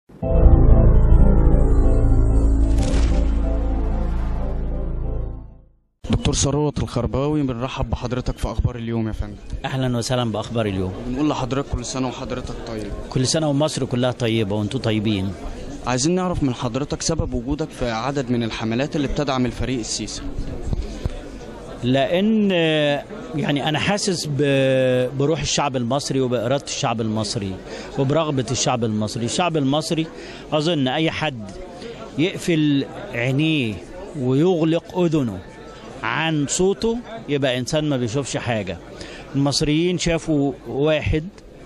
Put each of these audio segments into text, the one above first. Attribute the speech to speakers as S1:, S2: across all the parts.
S1: دكتور ثروت الخرباوي بنرحب بحضرتك في اخبار اليوم يا فندم
S2: اهلا وسهلا باخبار اليوم
S1: بنقول لحضرتك كل سنه وحضرتك طيب
S2: كل سنه ومصر كلها طيبه وانتم طيبين
S1: عايزين نعرف من حضرتك سبب وجودك في عدد من الحملات اللي بتدعم الفريق السيسي
S2: لان آه، يعني انا حاسس ب- بروح الشعب المصري وباراده الشعب المصري وبرغبه الشعب المصري الشعب المصري اظن اي حد يقفل عينيه ويغلق اذنه عن صوته يبقى انسان ما بيشوفش حاجه المصريين شافوا واحد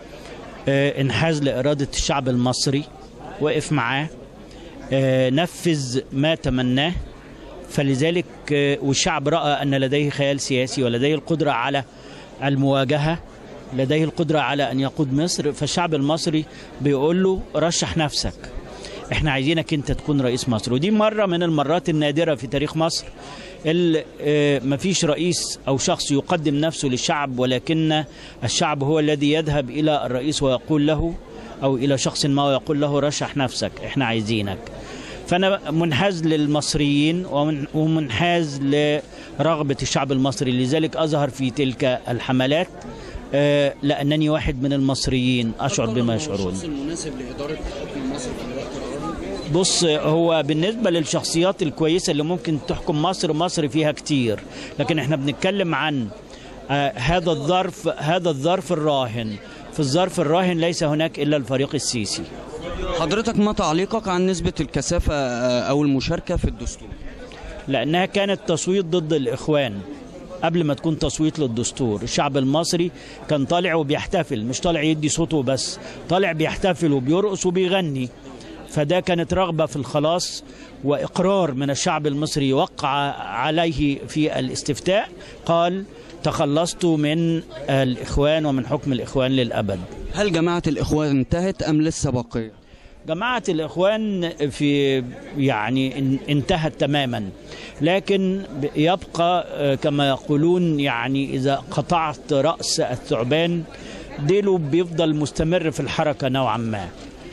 S2: آه، انحاز لاراده الشعب المصري وقف معاه آه، نفذ ما تمناه فلذلك آه، والشعب راى ان لديه خيال سياسي ولديه القدره على المواجهه لديه القدره على ان يقود مصر فالشعب المصري بيقول له رشح نفسك احنا عايزينك انت تكون رئيس مصر ودي مره من المرات النادره في تاريخ مصر اللي آه، مفيش رئيس او شخص يقدم نفسه للشعب ولكن الشعب هو الذي يذهب الى الرئيس ويقول له او الى شخص ما ويقول له رشح نفسك احنا عايزينك فانا منحاز للمصريين ومن- ومنحاز لرغبه الشعب المصري لذلك اظهر في تلك الحملات آه، لانني واحد من المصريون اشعر بما يشعرون
S1: المناسب لاداره حكم مصر في الوقت القادم
S2: بص هو بالنسبة للشخصيات الكويسة اللي ممكن تحكم مصر مصر فيها كتير لكن احنا بنتكلم عن آه، هذا الظرف هذا الظرف الراهن في الظرف الراهن ليس هناك إلا الفريق السيسي
S1: حضرتك ما تعليقك عن نسبه الكثافه آه، او المشاركه في الدستور
S2: لأنها كانت تصويت ضد الإخوان قبل ما تكون تصويت للدستور الشعب المصري كان طالع وبيحتفل مش طالع يدي صوته بس طالع بيحتفل وبيرقص وبيغني فده كانت رغبة في الخلاص وإقرار من الشعب المصري وقع عليه في الاستفتاء قال تخلصت من الإخوان ومن حكم الإخوان للأبد
S1: هل جماعه الاخوان انتهت ام لسه باقيه
S2: جماعة الإخوان في يعني ان- انتهت تماما لكن ب- يبقى آه، كما يقولون يعني إذا قطعت رأس الثعبان ديله بيفضل مستمر في الحركة نوعا ما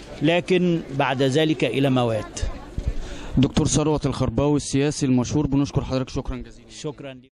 S2: لكن بعد ذلك إلى موات
S1: دكتور ثروت الخرباوي السياسي المشهور بنشكر حضرتك شكرا جزيلا
S2: شكرا